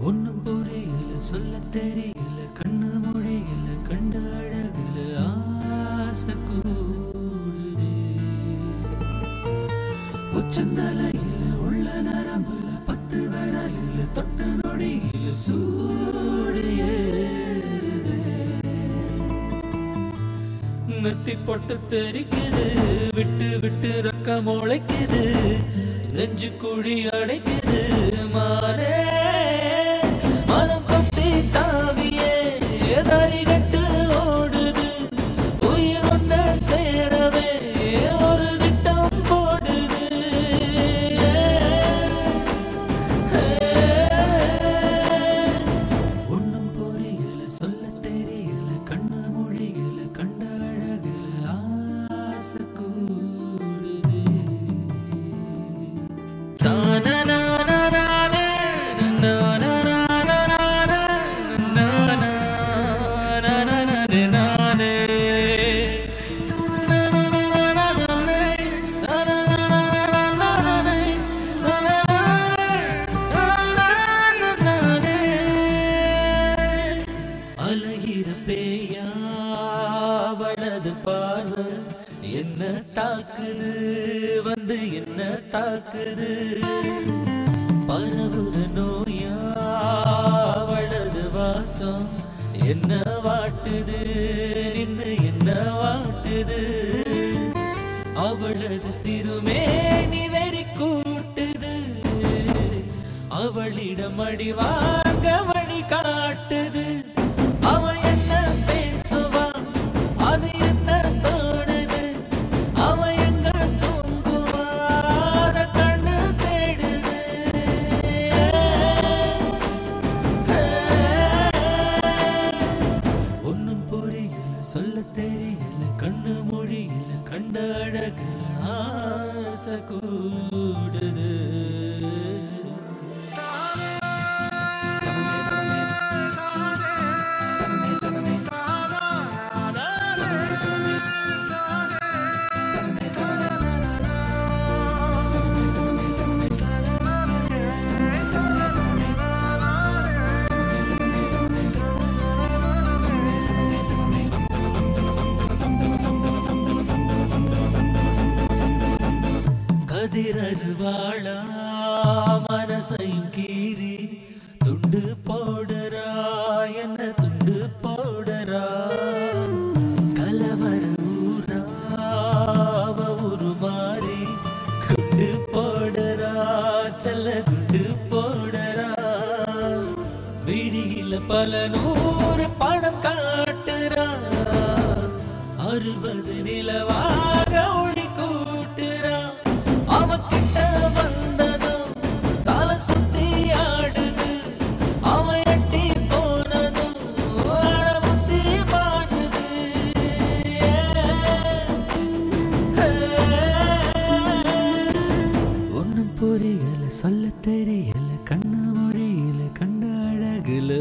ஒன்னும் புரியல சொல்ல தெரியல கண்ணு மொழியில கண்ட அழகுல ஆசை கூடுதே உச்சந்தலையில உள்ள நரம்புல பத்து விரலில தொட்ட நொடியில சூடு ஏறுதே நெத்தி பொட்டு தெரிக்குது விட்டு விட்டு ரக்க முளைக்குது நெஞ்சு குழி அடைக்குது மாறே மனம் கொத்தி தாவியே தறி கட்டு ஓடுது உயிர் ஒண்ணு சேரவே ஒரு திட்டம் போடுது ஒன்னும் புரியல சொல்ல தெரியல கண்ணு மொழியில கண்ட அழகுல ஆசை கூடுது தானனானானானே, நானானானானானே, நானானானானானே, நானே. நானானானானானே, நானானானானானே, நானானானானானே. அலைகிற பேயா வலது பார்வை என்ன தாக்குது வந்து என்ன தாக்குது பரவுற நோயா வலது வாசம் என்ன வாட்டுது நின்று என்ன வாட்டுது அவளது திருமேனி வெறி கூட்டுது அவளிடம் அடி வாங்க வழி காட்டுது அவ என்ன பேசுவா அது என்ன தோணுது அவ எங்க தூங்குவா அத கண்ணு தேடுது ஒன்னும் புரியல சொல்ல தெரியல கண்ணு மொழியில கண்ட அழகுல ஆசை கூடுது கதிரருவாளா மனசையும் கீறி துண்டு போடுறா என்ன துண்டு போடுறா கலவர ஊரா அவ உருமாறி குண்டு போடுறா செல்ல குண்டு போடுறா விழியில பல நூறு பணம் காட்டுறா அறுபது நிலவாக ஒளி கூட்டுறா அவகிட்ட வந்ததும் தலை சுத்தி ஆடுது அவ எட்டி போனதும் அடமுத்தி பாடுது ஒன்னும் புரியல சொல்ல தெரியல கண்ணு மொழியில கண்ட அழகுல